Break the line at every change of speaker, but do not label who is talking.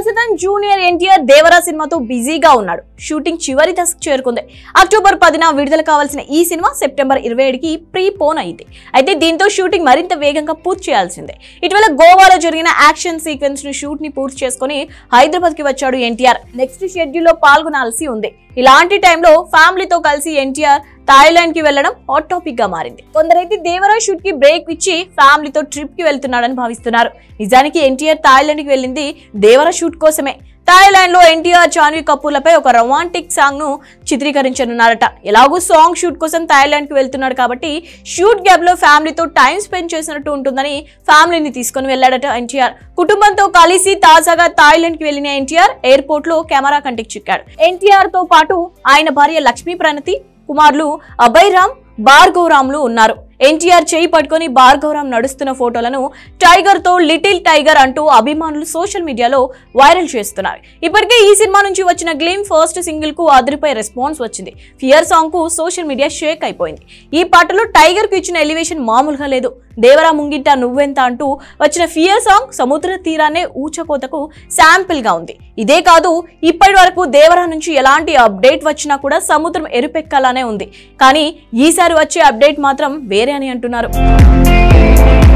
ప్రస్తుతం జూనియర్ ఎన్టీఆర్ దేవరా సినిమాతో బిజీగా ఉన్నాడు షూటింగ్ చివరి దశకు చేరుకుంది అక్టోబర్ పదిన విడుదల కావాల్సిన ఈ సినిమా సెప్టెంబర్ ఇరవై ఏడుకి ప్రీ పోన్ అయింది అయితే దీంతో షూటింగ్ మరింత వేగంగా పూర్తి చేయాల్సిందే ఇటీవల గోవాలో జరిగిన యాక్షన్ సీక్వెన్స్ ను షూట్ ని పూర్తి చేసుకుని హైదరాబాద్ కి వచ్చాడు ఎన్టీఆర్ నెక్స్ట్ షెడ్యూల్ లో పాల్గొనాల్సి ఉంది ఇలాంటి టైంలో ఫ్యామిలీతో కలిసి ఎన్టీఆర్ థాయిలాండ్ కి వెళ్లడం హాట్ టాపిక్ గా మారింది కొందరైతే దేవరా షూట్ కి బ్రేక్ ఇచ్చి ఫ్యామిలీతో ట్రిప్ కి వెళ్తున్నాడని భావిస్తున్నారు నిజానికి ఎన్టీఆర్ థాయిలాండ్ కి వెళ్ళింది దేవరా షూట్ కోసమే థాయిలాండ్ లో ఎన్టీఆర్ జాన్వీ కపూర్లపై ఒక రొమాంటిక్ సాంగ్ ను చిత్రీకరించనున్నారట ఎలాగూ సాంగ్ షూట్ కోసం థాయిలాండ్ కి వెళ్తున్నాడు కాబట్టి షూట్ గ్యాప్ లో ఫ్యామిలీతో టైం స్పెండ్ చేసినట్టు ఉంటుందని ఫ్యామిలీని తీసుకొని వెళ్ళాడట ఎన్టీఆర్ కుటుంబంతో కలిసి తాజాగా థాయిలాండ్ కి వెళ్లిన ఎన్టీఆర్ ఎయిర్పోర్ట్ లో కెమెరా కంటికి చిక్కాడు ఎన్టీఆర్ తో పాటు ఆయన భార్య లక్ష్మీ ప్రణతి కుమారులు అభయ్ రామ్ భార్గవ్ రామ్లు ఉన్నారు ఎన్టీఆర్ చేయి పట్టుకొని భార్గవ్ రామ్ నడుస్తున్న ఫోటోలను టైగర్ తో లిటిల్ టైగర్ అంటూ అభిమానులు సోషల్ మీడియాలో వైరల్ చేస్తున్నారు ఇప్పటికే ఈ సినిమా నుంచి వచ్చిన గ్లీమ్ ఫస్ట్ సింగిల్ కు అదిరిపై రెస్పాన్స్ వచ్చింది ఫియర్ సాంగ్ కు సోషల్ మీడియా షేక్ అయిపోయింది ఈ పాటలో టైగర్ కు ఇచ్చిన ఎలివేషన్ మామూలుగా లేదు దేవరా ముంగిట నువ్వెంత అంటూ వచ్చిన ఫియర్ సాంగ్ సముద్ర తీరానే ఊచకోతకు శాంపిల్ గా ఉంది ఇదే కాదు ఇప్పటి వరకు దేవరా నుంచి ఎలాంటి అప్డేట్ వచ్చినా కూడా సముద్రం ఎరుపెక్కాలనే ఉంది కానీ ఈసారి వచ్చే అప్డేట్ మాత్రం వేరే అని అంటున్నారు